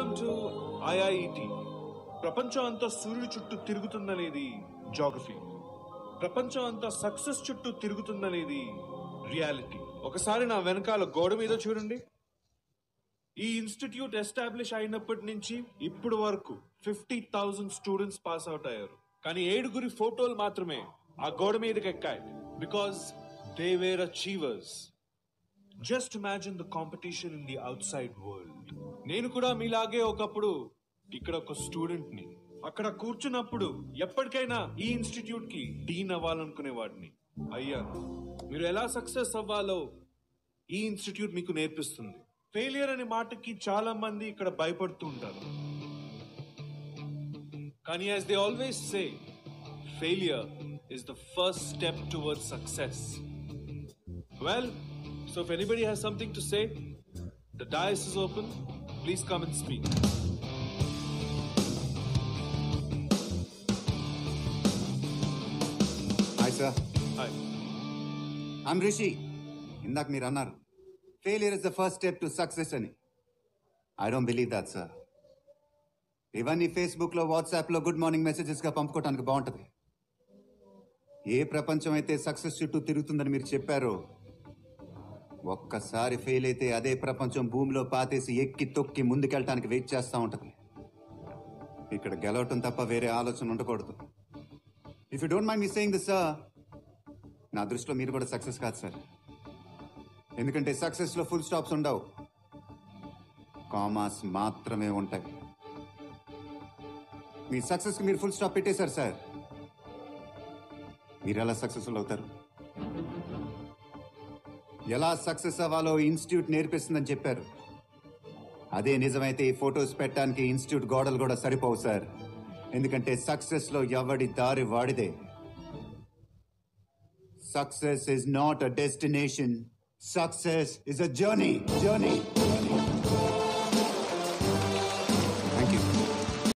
On to IIT ప్రపంచం అంతా సూర్యుడి చుట్టూ తిరుగుతుందనేది జాగ్రఫీ ప్రపంచం అంతా సక్సెస్ చుట్టూ తిరుగుతుందనేది రియాలిటీ ఒకసారి నా వెనకాల గోడ మీద చూడండి ఈ ఇన్స్టిట్యూట్ ఎస్టాబ్లిష్ అయినప్పటి నుంచి ఇప్పుడు వరకు fifty thousand students pass out అయ్యారు కానీ ఏడుగురి ఫోటోలు మాత్రమే ఆ గోడ మీదకి ఎక్కాయి because they were achievers just imagine the competition in the outside world నేను కూడా మీలాగే ఒకప్పుడు ఇక్కడ ఒక స్టూడెంట్ ని అక్కడ కూర్చున్నప్పుడు ఎప్పటికైనా ఈ ఇన్స్టిట్యూట్ కి డీన్ అవ్వాలనుకునేవాడిని అయ్యాను మీరు ఎలా సక్సెస్ అవ్వాలో ఈ ఇన్స్టిట్యూట్ మీకు నేర్పిస్తుంది ఫెయిలియర్ అనే మాటకి చాలా మంది ఇక్కడ భయపడుతూ ఉంటారు కానీ as they always say failure is the first step towards success Well, so if anybody has something to say, the dais is open. Please come and speak. Hi sir Hi. I'm Rishi ఇందాక మీరు అన్నారు failure is the first step to success అని I don't believe that sir ఇవన్నీ ఫేస్బుక్లో వాట్సాప్లో good morning మెసేజెస్గా పంపుకోవడానికి బాగుంటుంది ఏ ప్రపంచం అయితే సక్సెస్ చుట్టూ తిరుగుతుందని మీరు చెప్పారో ఒక్కసారి ఫెయిల్ అయితే అదే ప్రపంచం భూమిలో పాతేసి ఎక్కి తొక్కి ముందుకెళ్ళటానికి వెయిట్ చేస్తూ ఉంటుంది ఇక్కడ గెలవటం తప్ప వేరే ఆలోచన ఉండకూడదు if you don't mind me saying this sir నా దృష్టిలో మీరు కూడా సక్సెస్ కాదు సార్ ఎందుకంటే సక్సెస్ లో ఫుల్ స్టాప్స్ ఉండవు కామాస్ మాత్రమే ఉంటాయి మీ సక్సెస్ కి మీరు ఫుల్ స్టాప్ పెట్టేశారు సార్ మీరు ఎలా సక్సెస్ఫుల్ అవుతారు ఎలా సక్సెస్ అవ్వాలో ఇన్స్టిట్యూట్ నేర్పిస్తుందని చెప్పారు అదే నిజమైతే ఈ ఫొటోస్ పెట్టడానికి ఇన్స్టిట్యూట్ గోడలు కూడా సరిపోవు సార్ ఎందుకంటే సక్సెస్ లో ఎవడి దారి వాడిదే Success is not a destination. Success is a journey. Journey. journey.